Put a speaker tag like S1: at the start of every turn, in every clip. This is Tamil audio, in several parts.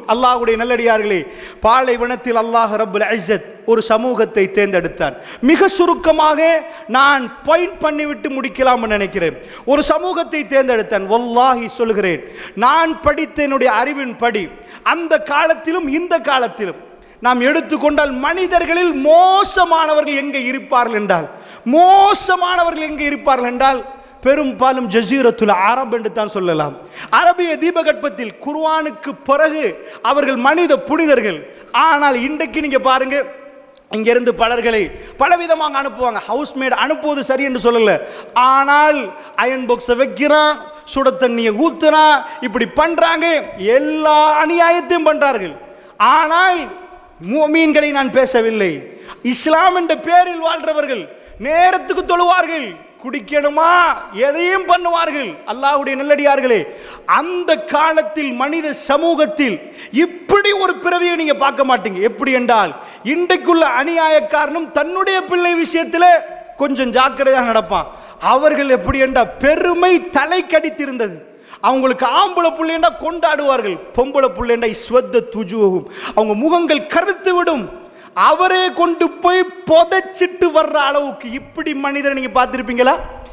S1: அல்லாஹ்வுடைய நல்லடியார்களே பாலைவனத்தில் அல்லாஹ் ரப்புல் இஸ்ஸத் ஒரு சமூகத்தை தேர்ந்தெடுத்தான் மிக சுருக்கமாக நான் பாயிண்ட் பண்ணிவிட்டு முடிக்கலாம்னு நினைக்கிறேன் ஒரு சமூகத்தை தேர்ந்தெடுத்தான் வல்லாஹி சொல்கிறேன் நான் படித்த என்னுடைய அறிவின் படி அந்த காலத்திலும் இந்த காலத்திலும் நாம் எடுத்துக்கொண்டால் மனிதர்களில் மோசமானவர்கள் எங்கே இருப்பார்கள் என்றால் மோசமானவர்கள் எங்கே இருப்பார்கள் என்றால் பெரும்பாலும் ஜசீரத்துல் அரப் என்று தான் சொல்லலாம் அரபிய தீபகற்பத்தில் குர்ஆனுக்கு பிறகு அவர்கள் மனித புனிதர்கள் ஆனால் இன்றைக்கு நீங்க பாருங்க இங்கிருந்து பலர்களை பலவிதமாக அனுப்புவாங்க ஹவுஸ்மேட் அனுப்புவது சரி என்று சொல்லல ஆனால் அயன் பாக்ஸை வைக்கிறான் சுட தண்ணியை ஊத்துறான் இப்படி பண்றாங்க எல்லா அநியாயத்தையும் பண்றார்கள் ஆனால் மூமீன்களை நான் பேசவில்லை இஸ்லாம் என்ற பேரில் வாழ்றவர்கள் நேரத்துக்கு தொழுவார்கள் குடிக்கணுமா எதையும் பண்ணுவார்கள் அல்லாஹ்வுடைய நல்லடியார்களே அந்த காலத்தில் மனித சமூகத்தில் இப்படி ஒரு பிறவியை நீங்க பார்க்க மாட்டீங்க எப்படி என்றால் இன்றைக்குள்ள அநியாயக்காரனும் தன்னுடைய பிள்ளை விஷயத்தில் கொஞ்சம் ஜாக்கிரதையாக நடப்பான் அவர்கள் எப்படி என்றால் பெருமை தலை கடித்திருந்தது அவங்களுக்கு ஆம்பளை புள்ளைண்டா கொண்டாடுவார்கள் பொம்பளை புள்ளைண்டா ஸ்வத்த துஜுவும் அவங்க முகங்கள் கருத்து விடும் அவரே கொண்டு போய் புதைச்சிட்டு வர்ற அளவுக்கு இப்படி மனிதரை நீங்க பார்த்திருப்பீங்களா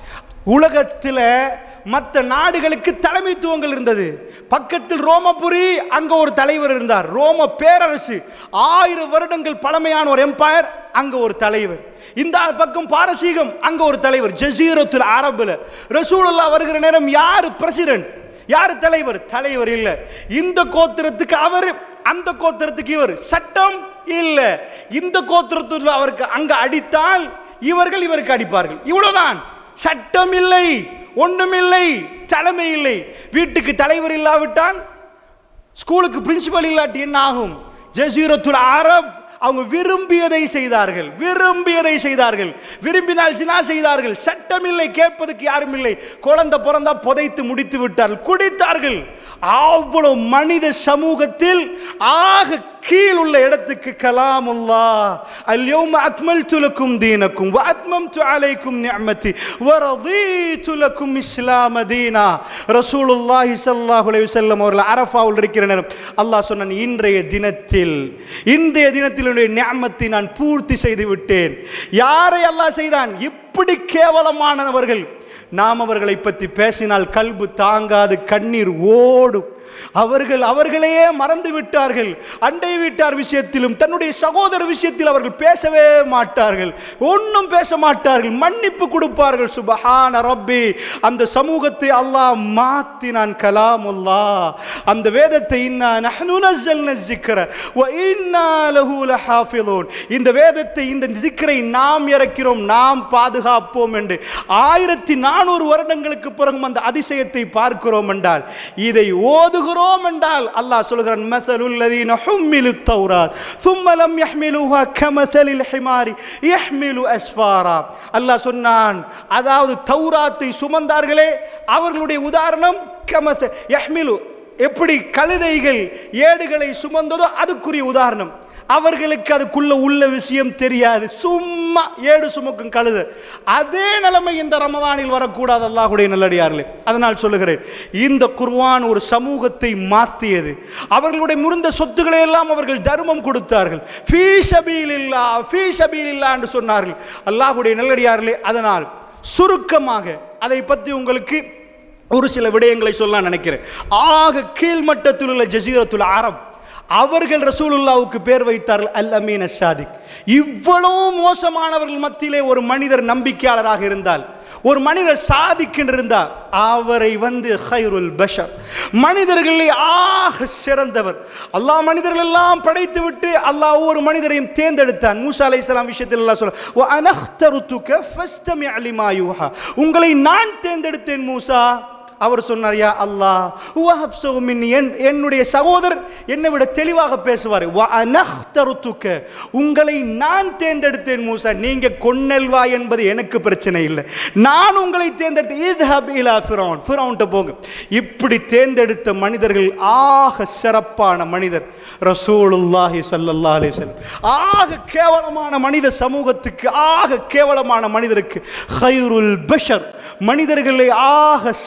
S1: உலகத்தில் மற்ற நாடுகளுக்கு தலைமைத்துவங்கள் இருந்தது பக்கத்தில் ரோமபுரி அங்க ஒரு தலைவர் இருந்தார் ரோம பேரரசு ஆயிரம் வருடங்கள் பழமையான ஒரு எம்பையர் அங்க ஒரு தலைவர் இந்த பக்கம் பாரசீகம் அங்க ஒரு தலைவர் ஜசீரத்துல் அரபுல ரசூலுல்லா வருகிற நேரம் யாரு பிரசிடென்ட் யார் தலைவர் தலைவர் இல்ல இந்த கோத்திரத்துக்கு அவர் அந்த கோத்திரத்துக்கு இவர் சட்டம் இல்ல இந்த கோத்திரத்தில் அவருக்கு அங்க அடித்தால் இவர்கள் இவருக்கு அடிப்பார்கள் இவ்வளவுதான் சட்டம் இல்லை ஒண்ணுமில்லை தலைமை இல்லை வீட்டுக்கு தலைவர் இல்லாவிட்டால் ஸ்கூலுக்கு பிரின்சிபல் இல்லாட்டி என்ன ஆகும் ஜசீரத்துல் அரப் அவங்க விரும்பியதை செய்தார்கள் விரும்பியதை செய்தார்கள் விரும்பினால் ஜினா செய்தார்கள் சட்டம் இல்லை கேட்பதற்கு யாரும் இல்லை குழந்தை பிறந்தா புதைத்து முடித்து விட்டார்கள் குடித்தார்கள் அவ்வளவு மனித சமூகத்தில் ஆக கீழ் உள்ள இடத்துக்கு கலாமுல்லா அல்யௌம அக்மல்து லக்கும் தீனக்கும் வ அத்மம்து அலைக்கும் நிஅமதி வ ரதீது லக்கும் இஸ்லாம தீனா ரசூலுல்லாஹி ஸல்லல்லாஹு அலைஹி வஸல்லம் அவர்கள் அரஃபாவில் இருக்கிற நேரம் அல்லாஹ் சொன்னான் இன்றைய தினத்தில் இன்றைய தினத்தில் என்னுடைய நிஅமத்தை நான் பூர்த்தி செய்து விட்டேன் யாரை அல்லாஹ் செய்தான் இப்படி கேவலமானவர்கள் நாம் அவர்களை பற்றி பேசினால் கல்பு தாங்காது கண்ணீர் ஓடும் அவர்கள் அவர்களையே மறந்து விட்டார்கள் அண்டை வீட்டார் விஷயத்திலும் தன்னுடைய சகோதர விஷயத்தில் அவர்கள் பேசவே மாட்டார்கள் ஒன்றும் பேச மாட்டார்கள் மன்னிப்பு கொடுப்பார்கள் சுபஹான ரப்பி அந்த சமூகத்தை அல்லாஹ் மாத்தினான் கலாமுல்லா அந்த வேதத்தை இன்னா நஹ்னு நஸ்ஸல்ன ஸிக்ர வ இன்னா லஹு லஹாஃபிலூன் இந்த வேதத்தை இந்த ஸிக்ரை நாம் இறக்கிறோம் நாம் பாதுகாப்போம் என்று ஆயிரத்தி நானூறு வருடங்களுக்கு பிறகும் அந்த அதிசயத்தை பார்க்கிறோம் என்றால் இதை ஓதுகிறோம் என்றால் அல்லாஹ் சொல்கிறான் மஸலுல் லதீன ஹும்மிலு தௌராத் ثم لم يحملوها كمثل الحمار يحمل اسفارا அல்லாஹ் சொன்னான் அதாவது தௌராத்தை சுமந்தார்களே அவர்களுடைய உதாரணம் கமச யஹ்மிலு எப்படி கழுதைகள் ஏடுகளை சுமந்ததோ அதுக்குரிய உதாரணம் அவர்களுக்கு அதுக்குள்ள உள்ள விஷயம் தெரியாது சும்மா ஏடு சுமக்கும் கழுத அதே நிலைமை இந்த ரமதானில் வரக்கூடாது அல்லாஹுடைய நல்லடியார்களே அதனால் சொல்லுகிறேன் இந்த குர்ஆன் ஒரு சமூகத்தை மாற்றியது அவர்களுடைய முறிந்த சொத்துக்களை எல்லாம் அவர்கள் தர்மம் கொடுத்தார்கள் ஃபீ சபீலில்லா ஃபீ சபீலில்லா என்று சொன்னார்கள் அல்லாஹுடைய நல்லடியார்களே அதனால் சுருக்கமாக அதை பற்றி உங்களுக்கு ஒரு சில விடயங்களை சொல்ல நினைக்கிறேன் ஆக கீழ்மட்டத்தில் உள்ள ஜசீரத்துல் அரப் அவர்கள் ரசூலுல்லாவுக்கு பேர் வைத்தார்கள் அல் அமீன் சாதிக் இவ்வளவு மோசமானவர்கள் மத்தியிலே ஒரு மனிதர் நம்பிக்கையாளராக இருந்தால் ஒரு மனிதர் சாதிக்கின்றிருந்தார் அவரை வந்து ஹைருல் பஷர் மனிதர்களை ஆக சிறந்தவர் அல்லாஹ் மனிதர்கள் எல்லாம் படைத்து விட்டு அல்லாஹ் ஒவ்வொரு மனிதரையும் தேர்ந்தெடுத்தான் மூசா அலைஹிஸ்ஸலாம் விஷயத்தில் எல்லாம் சொல்ல "வ அனஹ்தருத்துக ஃபஸ்தமி அலிமா யூஹா." உங்களை நான் தேர்ந்தெடுத்தேன் மூசா அவர் சொன்னார் யா அல்லாஹ் வஹப் சௌமின் என் என்னுடைய சகோதரர் என்னை விட தெளிவாக பேசுவார் வ அனஹ்தருத்துக்க உங்களை நான் தேர்ந்தெடுத்தேன் மூசா நீங்க கொன்னல்வா என்பது எனக்கு பிரச்சனை இல்லை நான் உங்களை தேர்ந்தெடுத்து இத்ஹப் இலா ஃபிரௌன் ஃபிரௌன்ட்ட போங்க இப்படி தேர்ந்தெடுத்த மனிதர்கள் ஆக சிறப்பான மனிதர் ரசூலுல்லாஹி ஸல்லல்லாஹு அலைஹி வஸல்லம் ஆக கேவலமான மனித சமூகத்துக்கு ஆக கேவலமான மனிதருக்கு ஹைருல் பஷர் மனிதர்களை ஆக சிறந்த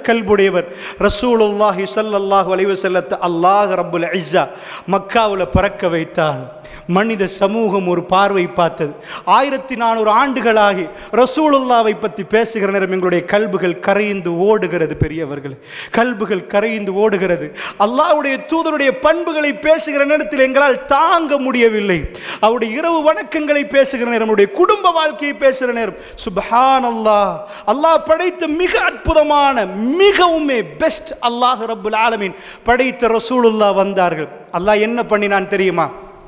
S1: கல்புடையவர் ரசூலுல்லாஹி ஸல்லல்லாஹு அலைஹி வஸல்லத்தை அல்லாஹ் ரப்புல் இஸ்ஸா மக்காவில் பறக்க வைத்தான் மனித சமூகம் ஒரு பார்வை பார்த்தது ஆயிரத்தி நானூறு ஆண்டுகளாகி ரசூலுல்லாவை பற்றி பேசுகிற நேரம் எங்களுடைய கல்புகள் கரைந்து ஓடுகிறது பெரியவர்கள் கல்புகள் கரைந்து ஓடுகிறது அல்லாஹ்வுடைய தூதருடைய பண்புகளை பேசுகிற நேரத்தில் எங்களால் தாங்க முடியவில்லை அவருடைய இரவு வணக்கங்களை பேசுகிற நேரம் அவருடைய குடும்ப வாழ்க்கையை பேசுகிற நேரம் சுபஹான் அல்லாஹ் அல்லாஹ் படைத்த மிக அற்புதமான மிகவுமே பெஸ்ட் அல்லாஹ் ரப்புல் ஆலமீன் படைத்த ரசூலுல்லா வந்தார்கள் அல்லாஹ் என்ன பண்ணினான் தெரியுமா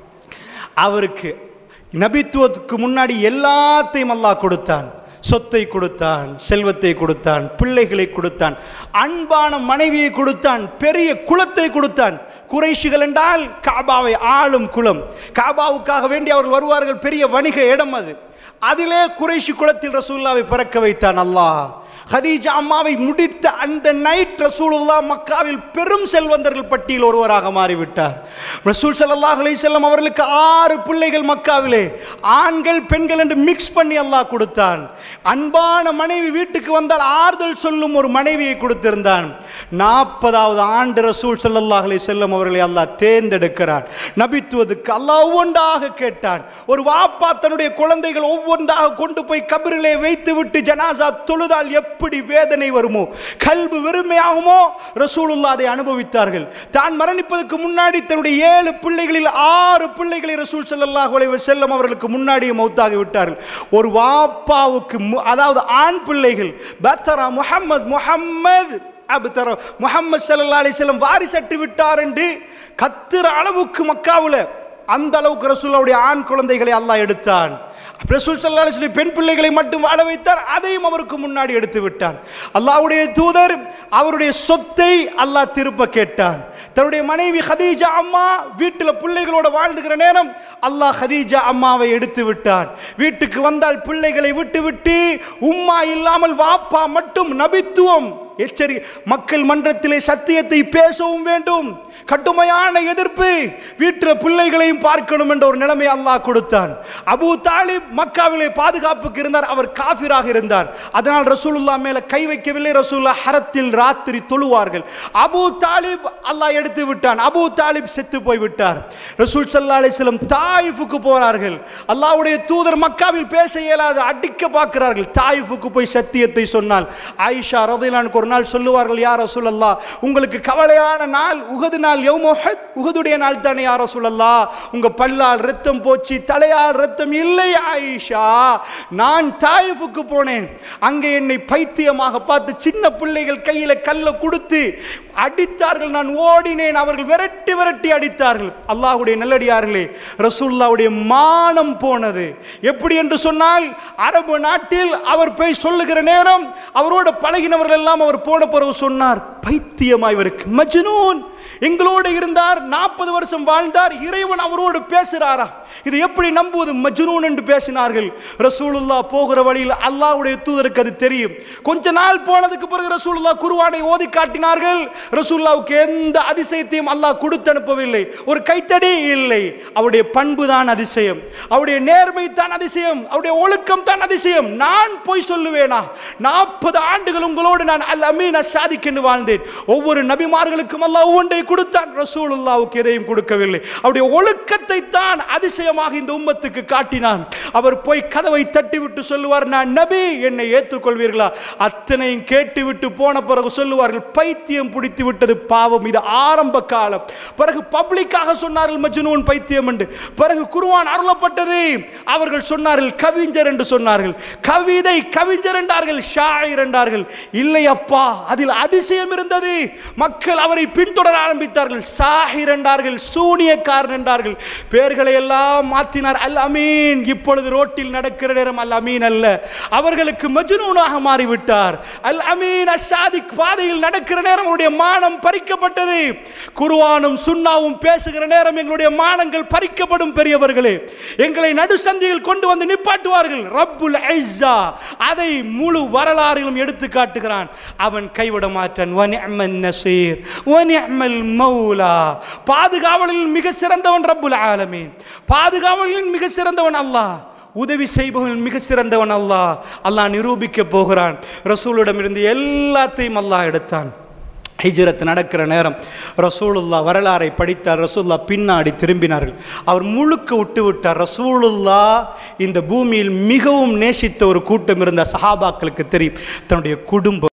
S1: அவருக்கு நபித்துவத்துக்கு முன்னாடி எல்லாத்தையும் அல்லாஹ் கொடுத்தான் சொத்தை கொடுத்தான் செல்வத்தை கொடுத்தான் பிள்ளைகளை கொடுத்தான் அன்பான மனைவியை கொடுத்தான் பெரிய குலத்தை கொடுத்தான் குறைஷிகள் என்றால் காபாவை ஆளும் குலம் காபாவுக்காக வேண்டி அவர்கள் வருவார்கள் பெரிய வணிக இடம் அது அதிலே குறைஷி குலத்தில் ரசூல்லாவை பிறக்க வைத்தான் அல்லாஹ் ஹதீஜா அம்மாவை முடித்த அந்த நைட் ரசூலுல்லா மக்காவில் பெரும் செல்வந்தர்கள் பட்டியல் ஒருவராக மாறிவிட்டார் ரசூல் ஸல்லல்லாஹு அலைஹி வஸல்லம் அவர்களுக்கு ஆறு பிள்ளைகள் மக்காவிலே ஆண்கள் பெண்கள் என்று மிக்ஸ் பண்ணி அல்லாஹ் கொடுத்தான் அன்பான மனைவி வீட்டுக்கு வந்தால் ஆறுதல் சொல்லும் ஒரு மனைவியை கொடுத்திருந்தான் நாற்பதாவது ஆண்டு ரசூல் ஸல்லல்லாஹு அலைஹி வஸல்லம் அவர்களை அல்லாஹ் தேர்ந்தெடுக்கிறான் நபித்துவதுக்கு அல்லாஹ் ஒவ்வொன்றாக கேட்டான் ஒரு வாப்பா தன்னுடைய குழந்தைகள் ஒவ்வொன்றாக கொண்டு போய் கபரிலே வைத்து விட்டு ஜனாசா தொழுதால் எப்படி வேதனை வருமோ கல்பு வெறுமையாகுமோ ரசூலுல்லா அதை அனுபவித்தார்கள் தான் மரணிப்பதற்கு முன்னாடி தன்னுடைய ஏழு பிள்ளைகளில் ஆறு பிள்ளைகளை ரசூல் ஸல்லல்லாஹு அலைஹி வஸல்லம் அவர்களுக்கு முன்னாடியே மௌத்தாகி விட்டார்கள் ஒரு வாப்பாவுக்கு மு- அதாவது ஆண் பிள்ளைகள் பத்தரா முஹம்மது முஹம்மது அபுத்தர முஹம்மது ஸல்லல்லாஹு அலைஹி வஸல்லம் வாரிசட்டு விட்டார் என்று கத்துற அளவுக்கு மக்காவுல அந்த அளவுக்கு ரசூலுல்லாவுடைய ஆண் குழந்தைகளை அல்லாஹ் எடுத்தான் ரசூல் ஸல்லல்லாஹு அலைஹி வஸல்லம் பெண் பிள்ளைகளை மட்டும் வாழ வைத்தார் அதையும் அவருக்கு முன்னாடி எடுத்து விட்டான் அல்லாஹ்வுடைய தூதர் அவருடைய சொத்தை அல்லாஹ் திருப்ப கேட்டான் தன்னுடைய மனைவி ஹதீஜா அம்மா வீட்டில் பிள்ளைகளோட வாழ்ந்துகிற நேரம் அல்லாஹ் ஹதீஜா அம்மாவை எடுத்து விட்டான் வீட்டுக்கு வந்தால் பிள்ளைகளை விட்டு விட்டு உம்மா இல்லாமல் வாப்பா மட்டும் நபித்துவம் எச்சரி மக்கள் மன்றத்திலே சத்தியத்தை பேசவும் வேண்டும் கடுமையான எதிர்ப்பு வீட்டில் பிள்ளைகளையும் பார்க்கணும் என்ற ஒரு நிலைமை அல்லாஹ் கொடுத்தான் அபூ தாலிப் மக்காவிலே பாதுகாப்புக்கு இருந்தார் அவர் காஃபிராக இருந்தார் அதனால் ரசூலுல்லா மேல கை வைக்கவில்லை ரசூலுல்லா ஹரத்தில் ராத்திரி தொழுவார்கள் அபூ தாலிப் அல்லாஹ் எடுத்து விட்டான் அபூ தாலிப் செத்து போய் விட்டார் ரசூல் ஸல்லல்லாஹு அலைஹி வஸல்லம் தாயிஃபுக்கு போறார்கள் அல்லாஹ்வுடைய தூதர் மக்காவில் பேச இயலாது அடிக்க பார்க்கிறார்கள் தாயிஃபுக்கு போய் சத்தியத்தை சொன்னால் ஆயிஷா ரதிலானுக்கு ஒரு நாள் சொல்லுவார்கள் யார் ரசூலல்லா உங்களுக்கு கவலையான நாள் உகது நாள் யௌம உஹத் உகதுடைய நாள் தானே யார் ரசூலல்லா உங்க பல்லால் ரத்தம் போச்சு தலையால் ரத்தம் இல்லை ஆயிஷா நான் தாயிஃபுக்கு போனேன் அங்கே என்னை பைத்தியமாக பார்த்து சின்ன பிள்ளைகள் கையில கல்லை கொடுத்து அடித்தார்கள் நான் ஓடினேன் அவர்கள் விரட்டி விரட்டி அடித்தார்கள் அல்லாஹ்வுடைய நல்லடியார்களே ரசூல்லாவுடைய மானம் போனது எப்படி என்று சொன்னால் அரபு நாட்டில் அவர் போய் சொல்லுகிற நேரம் அவரோட பழகினவர்கள் எல்லாம் அவர் போன பிறகு சொன்னார் பைத்தியமா இவருக்கு மஜ்னூன் எங்களோடு இருந்தார் நாற்பது வருஷம் வாழ்ந்தார் இறைவன் அவரோடு பேசுகிறாரா இது எப்படி நம்புவது மஜ்னூன் என்று பேசினார்கள் ரசூலுல்லா போகிற வழியில் அல்லாஹ்வுடைய தூதருக்கு அது தெரியும் கொஞ்ச நாள் போனதுக்கு பிறகு ரசூலுல்லா குருவானை ஓதி காட்டினார்கள் ரசூலுல்லாவுக்கு எந்த அதிசயத்தையும் அல்லாஹ் கொடுத்து அனுப்பவில்லை ஒரு கைத்தடி இல்லை அவருடைய பண்பு தான் அதிசயம் அவருடைய நேர்மை தான் அதிசயம் அவருடைய ஒழுக்கம் தான் அதிசயம் நான் போய் சொல்லுவேனா நாற்பது ஆண்டுகள் உங்களோடு நான் அல் அமீன் சாதிக்கென்று வாழ்ந்தேன் ஒவ்வொரு நபிமார்களுக்கும் அல்லாஹ் ஒவ்வொன்றை கொடுத்தான் ரசூலுல்லாவுக்கு எதையும் கொடுக்கவில்லை அவருடைய ஒழுக்கத்தை தான் அதிசயமாக இந்த உம்மத்துக்கு காட்டினான் அவர் போய் கதவை தட்டிவிட்டு சொல்லுவார் நான் நபி என்னை ஏற்றுக்கொள்வீர்களா அத்தனையும் கேட்டுவிட்டு போன பிறகு சொல்லுவார்கள் பைத்தியம் பிடித்து விட்டது பாவம் இது ஆரம்ப காலம் பிறகு பப்ளிக்காக சொன்னார்கள் மஜ்னூன் பைத்தியம் என்று பிறகு குருவான் அருளப்பட்டது அவர்கள் சொன்னார்கள் கவிஞர் என்று சொன்னார்கள் கவிதை கவிஞர் என்றார்கள் ஷாயிர் என்றார்கள் இல்லை அப்பா அதில் அதிசயம் இருந்தது மக்கள் அவரை பின்தொடர ஆரம்பித்தார்கள் சாஹிர் என்றார்கள் சூனியக்காரன் என்றார்கள் பெயர்களை எல்லாம் மாற்றினார் அல் அமீன் இப்பொழுது ரோட்டில் நடக்கிற நேரம் அல் அமீன் அல்ல அவர்களுக்கு மஜ்னூனாக மாறிவிட்டார் அல் அமீன் அஷாதிக் பாதையில் நடக்கிற நேரம் அவருடைய மானம் பறிக்கப்பட்டது குர்ஆனும் சுன்னாவும் பேசுகிற நேரம் எங்களுடைய மானங்கள் பறிக்கப்படும் பெரியவர்களே எங்களை நடுசந்தியில் கொண்டு வந்து நிப்பாட்டுவார்கள் ரப்புல் ஐஸா அதை முழு வரலாறிலும் எடுத்து காட்டுகிறான் அவன் கைவிட மாட்டான் வனிஅமன் நசீர் வனிஅமல் மௌலா பாதுகாவலில் மிக சிறந்தவன் ரப்புல் ஆலமீன் பாதுகாவலில் மிக சிறந்தவன் அல்லாஹ் உதவி செய்பவன் மிக சிறந்தவன் அல்லாஹ் அல்லாஹ் நிரூபிக்க போகிறான் ரசூலிடமிருந்து எல்லாத்தையும் அல்லாஹ் எடுத்தான் ஹிஜ்ரத் நடக்கிற நேரம் ரசூலுல்லா வரலாறை படித்தார் ரசூலுல்லா பின்னாடி திரும்பினார்கள் அவர் முழுக்க விட்டு விட்டார் ரசூலுல்லா இந்த பூமியில் மிகவும் நேசித்த ஒரு கூட்டம் இருந்த சஹாபாக்களுக்கு தெரியும் தன்னுடைய குடும்பம்